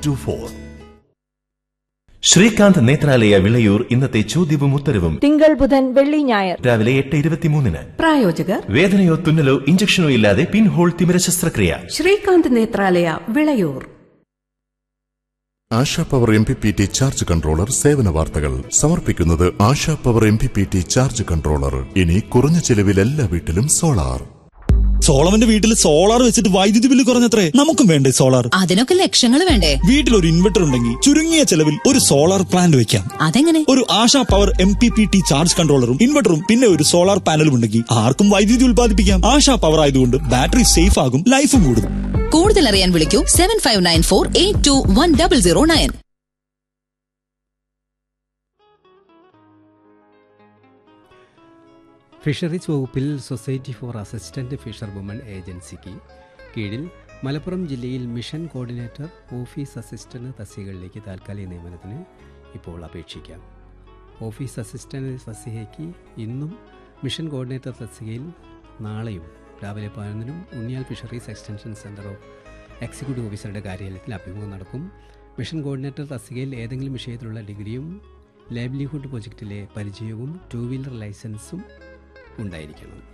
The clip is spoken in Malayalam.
ടു ഫോർ ശ്രീകാന്ത് നേത്രാലയ വിളയൂർ ഇന്നത്തെ ചോദ്യവും ഉത്തരവും തിങ്കൾ ബുധൻ വെള്ളി ഞായർ രാവിലെ എട്ട് ഇരുപത്തിമൂന്നിന് പ്രായോജകർ വേദനയോ തുന്നലോ ഇഞ്ചക്ഷനോ ഇല്ലാതെ പിൻഹോൾ തിമിര ശസ്ത്രക്രിയ Sreekanth Nethralaya Vilayur Asha power M P P T charge controller സേവന വാർത്തകൾ സമർപ്പിക്കുന്നത് Asha power M P P T charge controller ഇനി കുറഞ്ഞ ചെലവിൽ എല്ലാ വീട്ടിലും സോളാർ സോളമന്റെ വീട്ടിൽ സോളാർ വെച്ചിട്ട് വൈദ്യുതി ബില്ല് കുറഞ്ഞത്രേ നമുക്കും വേണ്ടേ സോളാർ അതിനൊക്കെ ലക്ഷങ്ങൾ വേണ്ടേ വീട്ടിൽ ഒരു ഇൻവെർട്ടർ ഉണ്ടെങ്കിൽ ചുരുങ്ങിയ ചെലവിൽ ഒരു സോളാർ പ്ലാന്റ് വെക്കാം അതെങ്ങനെ ഒരു Asha power M P P T charge കൺട്രോളറും ഇൻവെർട്ടറും പിന്നെ ഒരു സോളാർ പാനലും ഉണ്ടെങ്കിൽ ആർക്കും വൈദ്യുതി ഉൽപ്പാദിപ്പിക്കാം ആശാ പവർ ആയതുകൊണ്ട് ബാറ്ററി സേഫ് ആകും ലൈഫും കൂടും കൂടുതൽ അറിയാൻ വിളിക്കൂ seven five nine four eight two one double zero nine fisheries വകുപ്പിൽ society for assistant fisher woman ഏജൻസിക്ക് കീഴിൽ മലപ്പുറം ജില്ലയിൽ മിഷൻ കോർഡിനേറ്റർ ഓഫീസ് അസിസ്റ്റന്റ് തസ്തികകളിലേക്ക് താൽക്കാലിക നിയമനത്തിന് ഇപ്പോൾ അപേക്ഷിക്കാം ഓഫീസ് അസിസ്റ്റന്റ് തസ്തികയ്ക്ക് ഇന്നും മിഷൻ കോർഡിനേറ്റർ തസ്തികയിൽ നാളെയും രാവിലെ പതിനൊന്നിനും Unniyal fisheries extension centre of executive ഓഫീസറുടെ കാര്യാലയത്തിൽ അഭിമുഖം നടക്കും മിഷൻ കോർഡിനേറ്റർ തസ്തികയിൽ ഏതെങ്കിലും വിഷയത്തിലുള്ള ഡിഗ്രിയും ലൈവ്ലിഹുഡ് പ്രൊജക്റ്റിലെ പരിചയവും ടു വീലർ ലൈസൻസും ഉണ്ടായിരിക്കണം